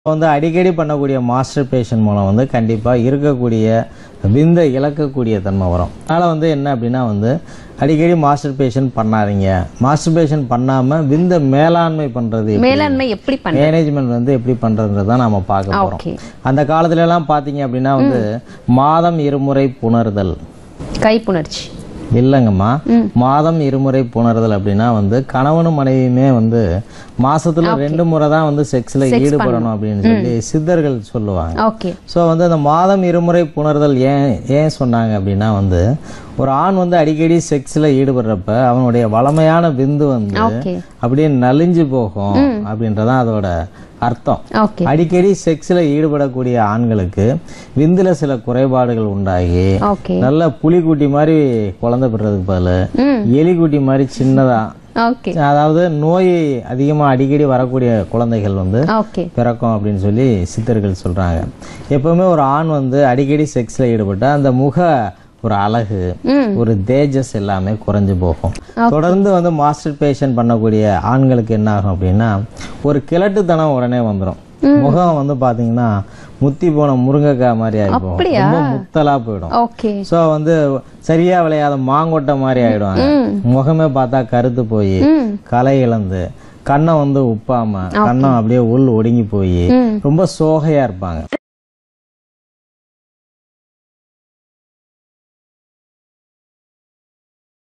வந்து அடிக்கடி பண்ணக்கூடிய மாஸ்டர் பேஷன் மூலம் வந்து கண்டிப்பாக இருக்கக்கூடிய விந்தை இழக்கக்கூடிய தன்மை வரும் அதனால் வந்து என்ன அப்படின்னா வந்து அடிக்கடி மாஸ்டர் பேஷன் பண்ணாதீங்க மாஸ்டர் பேஷன் பண்ணாமல் விந்தை மேலாண்மை பண்ணுறது மேலாண்மை எப்படி பண்ண மேனேஜ்மெண்ட் வந்து எப்படி பண்ணுறதுன்றத தான் நம்ம பார்க்க போகிறோம் ஓகே அந்த காலத்துல எல்லாம் பார்த்தீங்க அப்படின்னா வந்து மாதம் இருமுறை புணர்தல் கைப்புணர்ச்சி இல்லைங்கம்மா மாதம் இருமுறை புணர்தல் அப்படின்னா வந்து கணவனும் மனைவியுமே வந்து மாசத்துல ரெண்டு முறை தான் வந்து செக்ஸ்ல ஈடுபடணும் அப்படின்னு சொல்லி சித்தர்கள் சொல்லுவாங்க ஓகே ஸோ வந்து அந்த மாதம் இருமுறை புணர்தல் ஏன் ஏன் சொன்னாங்க அப்படின்னா வந்து ஒரு ஆண் வந்து அடிக்கடி செக்ஸில் ஈடுபடுறப்ப அவனுடைய வளமையான விந்து வந்து ஓகே அப்படியே நலிஞ்சு போகும் அப்படின்றதான் அதோட அர்த்தம் ஓகே அடிக்கடி செக்ஸில் ஈடுபடக்கூடிய ஆண்களுக்கு விந்துல சில குறைபாடுகள் உண்டாகி ஓகே நல்ல புலிக்குட்டி மாதிரி குழந்தை பெறதுக்கு பதில் ம் எலிக்குட்டி மாதிரி சின்னதா ஓகே அதாவது நோய் அதிகமா அடிக்கடி வரக்கூடிய குழந்தைகள் வந்து ஓகே பிறக்கும் அப்படின்னு சொல்லி சித்தர்கள் சொல்றாங்க எப்பவுமே ஒரு ஆண் வந்து அடிக்கடி செக்ஸ்ல ஈடுபட்டா அந்த முக ஒரு அழகு ம் ஒரு தேஜஸ் எல்லாமே குறைஞ்சு போகும் தொடர்ந்து வந்து மாஸ்டர் பேஷன் பண்ணக்கூடிய ஆண்களுக்கு என்ன ஆகும் அப்படின்னா ஒரு கிழட்டுத்தனம் உடனே வந்துடும் முகம் வந்து பாத்தீங்கன்னா முத்தி போன முருங்கைக்காய் மாதிரி ஆகிடும் அப்படியா? ரொம்ப முத்தலா போயிடும் ஓகே ஸோ வந்து சரியா விளையாத மாங்கொட்டை மாதிரி ஆயிடுவாங்க முகமே பார்த்தா கருத்து போய் ம் கலை இழந்து கண்ணம் வந்து உப்பாம கண்ணம் அப்படியே உள் ஒடுங்கி போய் ம் ரொம்ப சோகையா இருப்பாங்க